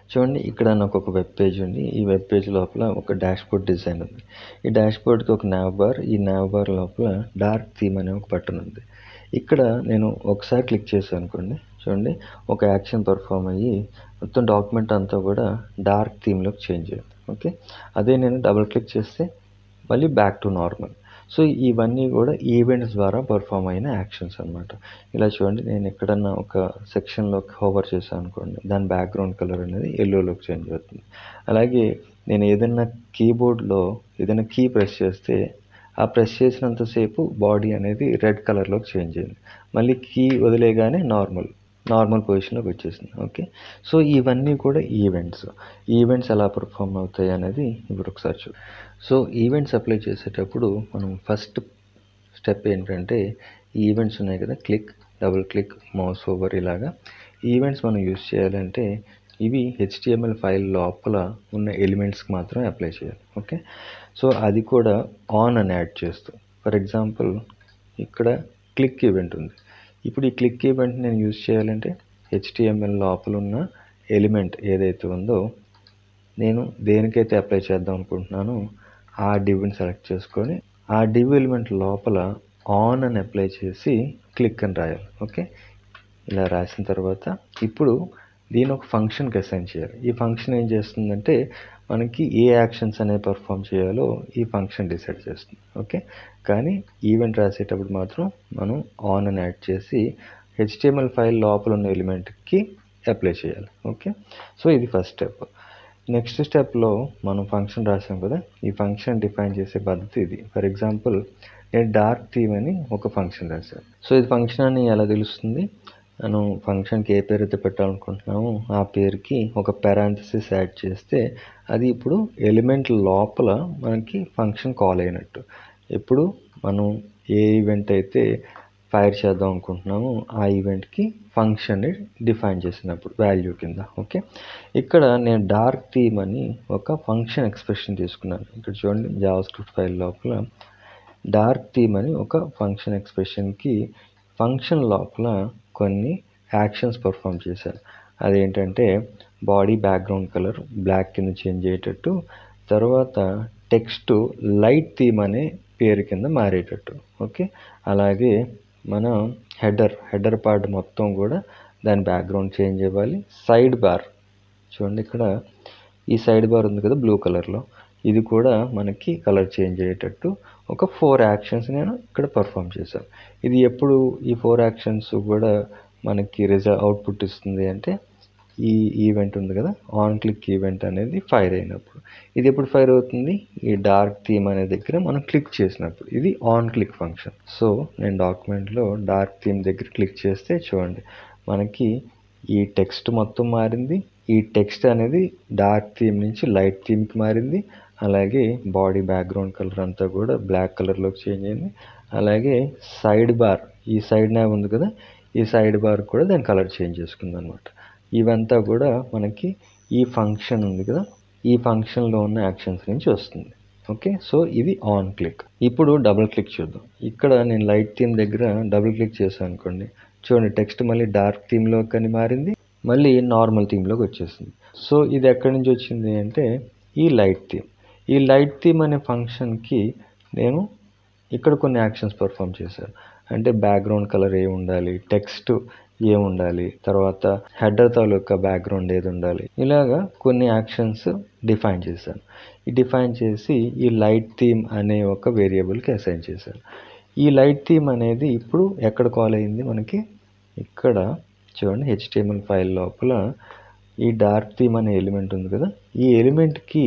చూడండి ఇక్కడ నాకు ఒక వెబ్ పేజ్ ఉంది ఈ వెబ్ పేజ్ లోపల ఒక డాష్ బోర్డ్ డిజైన్ ఉంది ఈ డాష్ బోర్డ్కి ఒక నావ్ బార్ ఈ నావ్ బార్ లోపల డార్క్ థీమ్ అనే ఒక బటన్ ఉంది ఇక్కడ నేను ఒకసారి క్లిక్ చేశాను అనుకోండి చూడండి ఒక యాక్షన్ పర్ఫామ్ అయ్యి మొత్తం డాక్యుమెంట్ అంతా కూడా డార్క్ థీమ్లోకి చేంజ్ అయ్యింది ఓకే అదే నేను డబుల్ క్లిక్ చేస్తే మళ్ళీ బ్యాక్ టు నార్మల్ సో ఇవన్నీ కూడా ఈవెంట్స్ ద్వారా పర్ఫామ్ అయిన యాక్షన్స్ అనమాట ఇలా చూడండి నేను ఎక్కడన్నా ఒక సెక్షన్లోకి హోవర్ చేశాను అనుకోండి దాని బ్యాక్గ్రౌండ్ కలర్ అనేది ఎల్లోలోకి చేంజ్ అవుతుంది అలాగే నేను ఏదైనా కీబోర్డ్లో ఏదైనా కీ ప్రెస్ చేస్తే ఆ ప్రెస్ చేసినంతసేపు బాడీ అనేది రెడ్ కలర్లోకి చేంజ్ అయింది మళ్ళీ కీ వదిలేగానే నార్మల్ నార్మల్ పొజిషన్లోకి వచ్చేసింది ఓకే సో ఇవన్నీ కూడా ఈవెంట్స్ ఈవెంట్స్ ఎలా పర్ఫామ్ అవుతాయి అనేది ఇప్పుడు ఒకసారి చూ సో ఈవెంట్స్ అప్లై చేసేటప్పుడు మనం ఫస్ట్ స్టెప్ ఏంటంటే ఈవెంట్స్ ఉన్నాయి కదా click double click mouse over ఇలాగా ఈవెంట్స్ మనం యూజ్ చేయాలంటే ఇవి హెచ్టిఎంఎల్ ఫైల్ లోపల ఉన్న ఎలిమెంట్స్కి మాత్రమే అప్లై చేయాలి ఓకే సో అది కూడా ఆన్ అని యాడ్ చేస్తూ ఫర్ ఎగ్జాంపుల్ ఇక్కడ క్లిక్ ఈవెంట్ ఉంది ఇప్పుడు ఈ క్లిక్ ఈవెంట్ నేను యూజ్ చేయాలంటే హెచ్టిఎంఎల్ లోపల ఉన్న ఎలిమెంట్ ఏదైతే ఉందో నేను దేనికైతే అప్లై చేద్దాం అనుకుంటున్నానో ఆ డివ్ని సెలెక్ట్ చేసుకొని ఆ డివ్ ఎలిమెంట్ లోపల ఆన్ అని అప్లై చేసి క్లిక్ అని రాయాలి ఓకే ఇలా రాసిన తర్వాత ఇప్పుడు దీని ఒక ఫంక్షన్కి అసైన్ చేయాలి ఈ ఫంక్షన్ ఏం చేస్తుందంటే మనకి ఏ యాక్షన్స్ అనేవి పర్ఫామ్ చేయాలో ఈ ఫంక్షన్ డిసైడ్ చేస్తుంది ఓకే కానీ ఈవెంట్ రాసేటప్పుడు మాత్రం మనం ఆన్ అని యాడ్ చేసి హెచ్టిఎంఎల్ ఫైల్ లోపల ఉన్న ఎలిమెంట్కి అప్లై చేయాలి ఓకే సో ఇది ఫస్ట్ స్టెప్ నెక్స్ట్ స్టెప్లో మనం ఫంక్షన్ రాసాం కదా ఈ ఫంక్షన్ డిఫైన్ చేసే పద్ధతి ఇది ఫర్ ఎగ్జాంపుల్ నేను డార్క్ థీమ్ అని ఒక ఫంక్షన్ రాశాను సో ఇది ఫంక్షన్ అని ఎలా తెలుస్తుంది మనం ఫంక్షన్కి ఏ పేరు అయితే పెట్టాలనుకుంటున్నామో ఆ పేరుకి ఒక పారాంథసిస్ యాడ్ చేస్తే అది ఇప్పుడు ఎలిమెంట్ లోపల మనకి ఫంక్షన్ కాల్ అయినట్టు ఎప్పుడు మనం ఏ ఈవెంట్ అయితే ఫైర్ చేద్దాం అనుకుంటున్నామో ఆ ఈవెంట్కి ఫంక్షన్ని డిఫైన్ చేసినప్పుడు వాల్యూ కింద ఓకే ఇక్కడ నేను డార్క్ థీమ్ అని ఒక ఫంక్షన్ ఎక్స్ప్రెషన్ తీసుకున్నాను ఇక్కడ చూడండి జావా స్క్రిప్ట్ ఫైల్ లోపల డార్క్ థీమ్ అని ఒక ఫంక్షన్ ఎక్స్ప్రెషన్కి ఫంక్షన్ లోపల కొన్ని యాక్షన్స్ పర్ఫామ్ చేశాను అదేంటంటే బాడీ బ్యాక్గ్రౌండ్ కలర్ బ్లాక్ కింద చేంజ్ అయ్యేటట్టు తర్వాత టెక్స్ట్ లైట్ థీమ్ అనే పేరు కింద మారేటట్టు ఓకే అలాగే మన హెడర్ హెడర్ పార్ట్ మొత్తం కూడా దాని బ్యాక్గ్రౌండ్ చేంజ్ అవ్వాలి సైడ్ బార్ చూడండి ఇక్కడ ఈ సైడ్ బార్ ఉంది కదా బ్లూ కలర్లో ఇది కూడా మనకి కలర్ చేంజ్ అయ్యేటట్టు ఒక ఫోర్ యాక్షన్స్ నేను ఇక్కడ పర్ఫామ్ చేశాను ఇది ఎప్పుడు ఈ ఫోర్ యాక్షన్స్ కూడా మనకి రిజల్ట్ అవుట్పుట్ ఇస్తుంది అంటే ఈ ఈవెంట్ ఉంది కదా ఆన్ క్లిక్ ఈవెంట్ అనేది ఫైర్ అయినప్పుడు ఇది ఎప్పుడు ఫైర్ అవుతుంది ఈ డార్క్ థీమ్ అనే దగ్గర మనం క్లిక్ చేసినప్పుడు ఇది ఆన్ క్లిక్ ఫంక్షన్ సో నేను డాక్యుమెంట్లో డార్క్ థీమ్ దగ్గర క్లిక్ చేస్తే చూడండి మనకి ఈ టెక్స్ట్ మొత్తం మారింది ఈ టెక్స్ట్ అనేది డార్క్ థీమ్ నుంచి లైట్ థీమ్కి మారింది అలాగే బాడీ బ్యాక్గ్రౌండ్ కలర్ అంతా కూడా బ్లాక్ కలర్లోకి చేంజ్ అయింది అలాగే సైడ్ బార్ ఈ సైడ్ నావ్ ఉంది కదా ఈ సైడ్ బార్ కూడా దాని కలర్ చేంజ్ చేసుకుంది అనమాట ఇవంతా కూడా మనకి ఈ ఫంక్షన్ ఉంది కదా ఈ ఫంక్షన్లో ఉన్న యాక్షన్స్ నుంచి వస్తుంది ఓకే సో ఇది ఆన్ క్లిక్ ఇప్పుడు డబుల్ క్లిక్ చూద్దాం ఇక్కడ నేను లైట్ థీమ్ దగ్గర డబుల్ క్లిక్ చేశాను అనుకోండి చూడండి టెక్స్ట్ మళ్ళీ డార్క్ థీమ్లో కానీ మారింది మళ్ళీ నార్మల్ థీమ్లోకి వచ్చేసింది సో ఇది ఎక్కడి నుంచి వచ్చింది అంటే ఈ లైట్ థీమ్ ఈ లైట్ థీమ్ అనే ఫంక్షన్కి నేను ఇక్కడ కొన్ని యాక్షన్స్ పర్ఫామ్ చేశాను అంటే బ్యాక్గ్రౌండ్ కలర్ ఏ ఉండాలి టెక్స్ట్ ఏ ఉండాలి తర్వాత హెడర్ తాలూకా బ్యాక్గ్రౌండ్ ఏది ఉండాలి ఇలాగా కొన్ని యాక్షన్స్ డిఫైన్ చేశాను ఈ డిఫైన్ చేసి ఈ లైట్ థీమ్ అనే ఒక వేరియబుల్కి అసైన్ చేశాను ఈ లైట్ థీమ్ అనేది ఇప్పుడు ఎక్కడ కాల్ అయింది మనకి ఇక్కడ చూడండి హెచ్టిఎంఎల్ ఫైల్ లోపల ఈ డార్క్ థీమ్ అనే ఎలిమెంట్ ఉంది కదా ఈ ఎలిమెంట్కి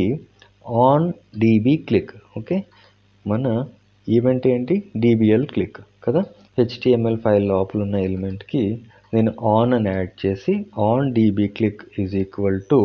ఆన్ డీబీ క్లిక్ ఓకే మన ఈవెంట్ ఏంటి డీబీఎల్ క్లిక్ కదా హెచ్టిఎంఎల్ ఫైల్ లోపల ఉన్న ఎలిమెంట్కి నేను ఆన్ అని యాడ్ చేసి on DB click is equal to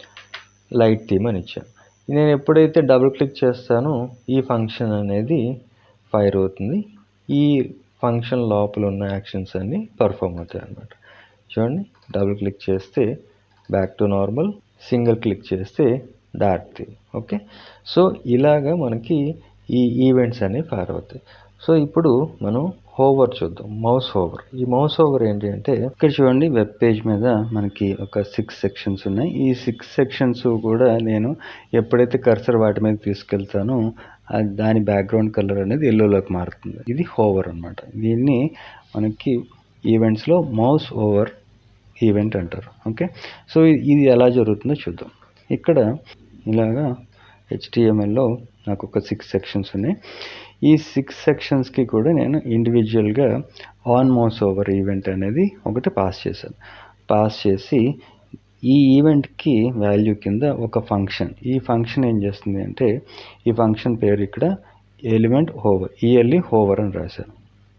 light theme అని ఇచ్చాను నేను ఎప్పుడైతే డబుల్ క్లిక్ చేస్తానో ఈ ఫంక్షన్ అనేది ఫైర్ అవుతుంది ఈ ఫంక్షన్ లోపల ఉన్న యాక్షన్స్ అన్నీ పర్ఫామ్ అవుతాయి అన్నమాట చూడండి డబుల్ క్లిక్ చేస్తే back to normal single click చేస్తే డార్క్ థీమ్ ఓకే సో ఇలాగా మనకి ఈ ఈవెంట్స్ అనేవి ఫైర్ అవుతాయి సో ఇప్పుడు మనం హోవర్ చూద్దాం మౌస్ హోవర్ ఈ మౌస్ హోవర్ ఏంటి అంటే ఇక్కడ చూడండి వెబ్ పేజ్ మీద మనకి ఒక సిక్స్ సెక్షన్స్ ఉన్నాయి ఈ సిక్స్ సెక్షన్స్ కూడా నేను ఎప్పుడైతే కర్సర్ వాటి మీద తీసుకెళ్తానో అది దాని బ్యాక్గ్రౌండ్ కలర్ అనేది ఎల్లోలోకి మారుతుంది ఇది హోవర్ అన్నమాట దీన్ని మనకి ఈవెంట్స్లో మౌస్ ఓవర్ ఈవెంట్ అంటారు ఓకే సో ఇది ఎలా జరుగుతుందో చూద్దాం ఇక్కడ ఇలాగా హెచ్టిఎంఎల్లో నాకు ఒక సిక్స్ సెక్షన్స్ ఉన్నాయి ఈ సిక్స్ సెక్షన్స్కి కూడా నేను ఇండివిజువల్గా ఆన్ మౌస్ ఓవర్ ఈవెంట్ అనేది ఒకటి పాస్ చేశాను పాస్ చేసి ఈ ఈవెంట్కి వాల్యూ కింద ఒక ఫంక్షన్ ఈ ఫంక్షన్ ఏం చేస్తుంది అంటే ఈ ఫంక్షన్ పేరు ఇక్కడ ఎలిమెంట్ హోవర్ ఈఎల్ఈ హోవర్ అని రాశాను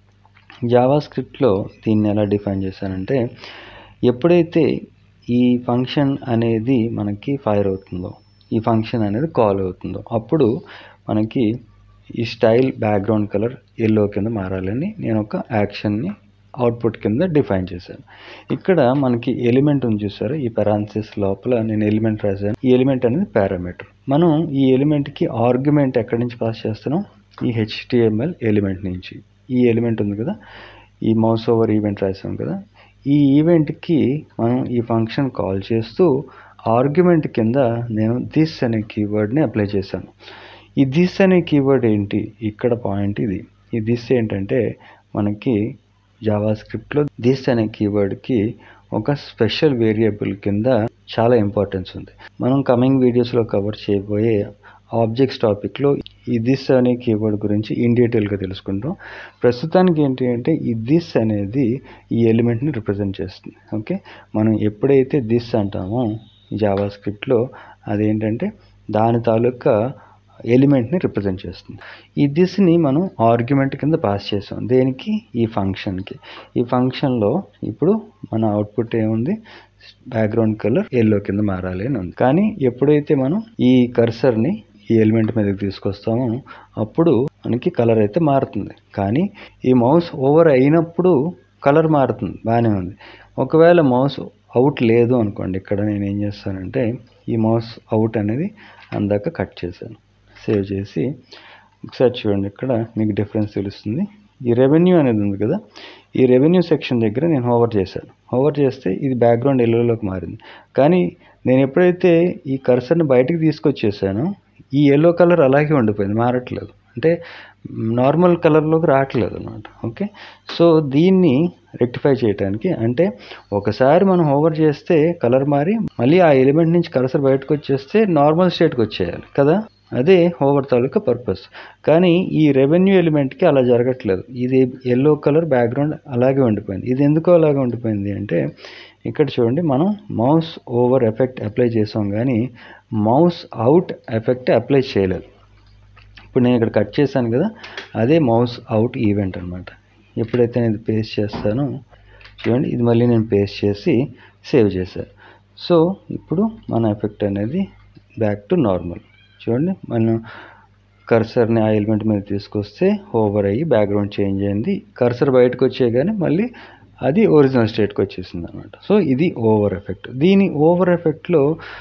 జావా స్క్రిప్ట్లో దీన్ని ఎలా డిఫైన్ చేశానంటే ఎప్పుడైతే ఈ ఫంక్షన్ అనేది మనకి ఫైర్ అవుతుందో ఈ ఫంక్షన్ అనేది కాల్ అవుతుందో అప్పుడు మనకి ఈ స్టైల్ బ్యాక్గ్రౌండ్ కలర్ ఎల్లో కింద మారాలని నేను ఒక యాక్షన్ని అవుట్పుట్ కింద డిఫైన్ చేశాను ఇక్కడ మనకి ఎలిమెంట్ ఉంది చూసారు ఈ పెరాన్సిస్ లోపల నేను ఎలిమెంట్ రాశాను ఈ ఎలిమెంట్ అనేది పారామీటర్ మనం ఈ ఎలిమెంట్కి ఆర్గ్యుమెంట్ ఎక్కడి నుంచి పాస్ చేస్తున్నాం ఈ హెచ్టిఎంఎల్ ఎలిమెంట్ నుంచి ఈ ఎలిమెంట్ ఉంది కదా ఈ మౌస్ ఓవర్ ఈవెంట్ రాసాం కదా ఈ ఈవెంట్కి మనం ఈ ఫంక్షన్ కాల్ చేస్తూ ఆర్గ్యుమెంట్ కింద నేను దిస్ అనే కీవర్డ్ని అప్లై చేశాను ఈ దిస్ అనే కీవర్డ్ ఏంటి ఇక్కడ పాయింట్ ఇది ఈ దిస్ ఏంటంటే మనకి జావా స్క్రిప్ట్లో దిస్ అనే కీవర్డ్కి ఒక స్పెషల్ వేరియబుల్ కింద చాలా ఇంపార్టెన్స్ ఉంది మనం కమింగ్ వీడియోస్లో కవర్ చేయబోయే ఆబ్జెక్ట్స్ టాపిక్లో ఈ దిస్ అనే కీవర్డ్ గురించి ఇన్ డీటెయిల్గా తెలుసుకుంటాం ప్రస్తుతానికి ఏంటి అంటే ఈ దిస్ అనేది ఈ ఎలిమెంట్ని రిప్రజెంట్ చేస్తుంది ఓకే మనం ఎప్పుడైతే దిస్ అంటామో జావా స్క్రిప్ట్లో అదేంటంటే దాని తాలూకా ఎలిమెంట్ని రిప్రజెంట్ చేస్తుంది ఈ దిస్ని మనం ఆర్గ్యుమెంట్ కింద పాస్ చేసాం దేనికి ఈ ఫంక్షన్కి ఈ ఫంక్షన్లో ఇప్పుడు మన అవుట్పుట్ ఏముంది బ్యాక్గ్రౌండ్ కలర్ ఎల్లో కింద మారాలి అని ఉంది కానీ ఎప్పుడైతే మనం ఈ కర్సర్ని ఈ ఎలిమెంట్ మీదకి తీసుకొస్తామో అప్పుడు మనకి కలర్ అయితే మారుతుంది కానీ ఈ మౌస్ ఓవర్ అయినప్పుడు కలర్ మారుతుంది బాగానే ఉంది ఒకవేళ మౌస్ అవుట్ లేదు అనుకోండి ఇక్కడ నేను ఏం చేస్తానంటే ఈ మౌస్ అవుట్ అనేది అందాక కట్ చేశాను సేవ్ చేసి ఒకసారి చూడండి ఇక్కడ మీకు డిఫరెన్స్ తెలుస్తుంది ఈ రెవెన్యూ అనేది ఉంది కదా ఈ రెవెన్యూ సెక్షన్ దగ్గర నేను హోవర్ చేశాను హోవర్ చేస్తే ఇది బ్యాక్గ్రౌండ్ ఎల్లోలోకి మారింది కానీ నేను ఎప్పుడైతే ఈ కర్సర్ని బయటకు తీసుకొచ్చేసానో ఈ ఎల్లో కలర్ అలాగే ఉండిపోయింది మారట్లేదు అంటే నార్మల్ కలర్లోకి రావట్లేదు అనమాట ఓకే సో దీన్ని రెక్టిఫై చేయడానికి అంటే ఒకసారి మనం ఓవర్ చేస్తే కలర్ మారి మళ్ళీ ఆ ఎలిమెంట్ నుంచి కలసర్ బయటకు వచ్చేస్తే నార్మల్ స్టేట్కి వచ్చేయాలి కదా అదే ఓవర్ తాలూకా పర్పస్ కానీ ఈ రెవెన్యూ ఎలిమెంట్కి అలా జరగట్లేదు ఇది ఎల్లో కలర్ బ్యాక్గ్రౌండ్ అలాగే ఉండిపోయింది ఇది ఎందుకు అలాగే ఉండిపోయింది అంటే ఇక్కడ చూడండి మనం మౌస్ ఓవర్ ఎఫెక్ట్ అప్లై చేసాం కానీ మౌస్ అవుట్ ఎఫెక్ట్ అప్లై చేయలేదు ఇప్పుడు నేను ఇక్కడ కట్ చేశాను కదా అదే మౌస్ అవుట్ ఈవెంట్ అనమాట ఎప్పుడైతే నేను ఇది పేస్ట్ చేస్తానో చూడండి ఇది మళ్ళీ నేను పేస్ట్ చేసి సేవ్ చేశాను సో ఇప్పుడు మన ఎఫెక్ట్ అనేది బ్యాక్ టు నార్మల్ చూడండి మనం కర్సర్ని ఆ ఎలిమెంట్ మీద తీసుకొస్తే ఓవర్ అయ్యి బ్యాక్గ్రౌండ్ చేంజ్ అయింది కర్సర్ బయటకు వచ్చే కానీ మళ్ళీ అది ఒరిజినల్ స్టేట్కి వచ్చేసింది అనమాట సో ఇది ఓవర్ ఎఫెక్ట్ దీని ఓవర్ ఎఫెక్ట్లో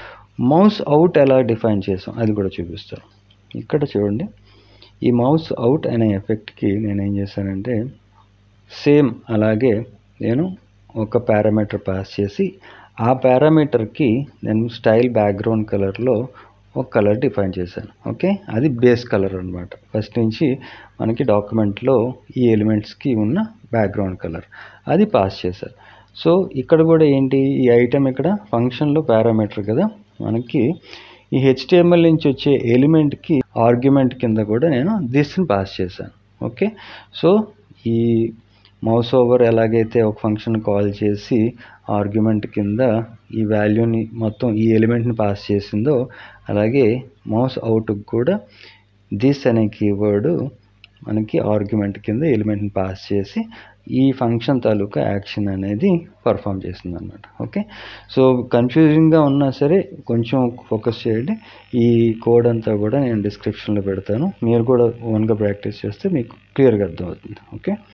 మౌస్ అవుట్ ఎలా డిఫైన్ చేసాం అది కూడా చూపిస్తాను ఇక్కడ చూడండి ఈ మౌస్ అవుట్ అనే ఎఫెక్ట్కి నేను ఏం చేశానంటే సేమ్ అలాగే నేను ఒక పారామీటర్ పాస్ చేసి ఆ పారామీటర్కి నేను స్టైల్ బ్యాక్గ్రౌండ్ కలర్లో ఒక కలర్ డిఫైన్ చేశాను ఓకే అది బేస్ కలర్ అనమాట ఫస్ట్ నుంచి మనకి డాక్యుమెంట్లో ఈ ఎలిమెంట్స్కి ఉన్న బ్యాక్గ్రౌండ్ కలర్ అది పాస్ చేశారు సో ఇక్కడ కూడా ఏంటి ఈ ఐటెం ఇక్కడ ఫంక్షన్లో పారామీటర్ కదా మనకి ఈ హెచ్టిఎంఎల్ నుంచి వచ్చే ఎలిమెంట్కి ఆర్గ్యుమెంట్ కింద కూడా నేను దిస్ని పాస్ చేశాను ఓకే సో ఈ మౌస్ ఓవర్ ఎలాగైతే ఒక ఫంక్షన్ కాల్ చేసి ఆర్గ్యుమెంట్ కింద ఈ వాల్యూని మొత్తం ఈ ఎలిమెంట్ని పాస్ చేసిందో అలాగే మౌస్ అవుట్కి కూడా దిస్ అనే కీవర్డ్ మనకి ఆర్గ్యుమెంట్ కింద ఎలిమెంట్ని పాస్ చేసి ఈ ఫంక్షన్ తాలూకా యాక్షన్ అనేది పర్ఫామ్ చేస్తుంది అనమాట ఓకే సో కన్ఫ్యూజింగ్గా ఉన్నా సరే కొంచెం ఫోకస్ చేయండి ఈ కోడ్ అంతా కూడా నేను డిస్క్రిప్షన్లో పెడతాను మీరు కూడా ఓన్గా ప్రాక్టీస్ చేస్తే మీకు క్లియర్గా అర్థమవుతుంది ఓకే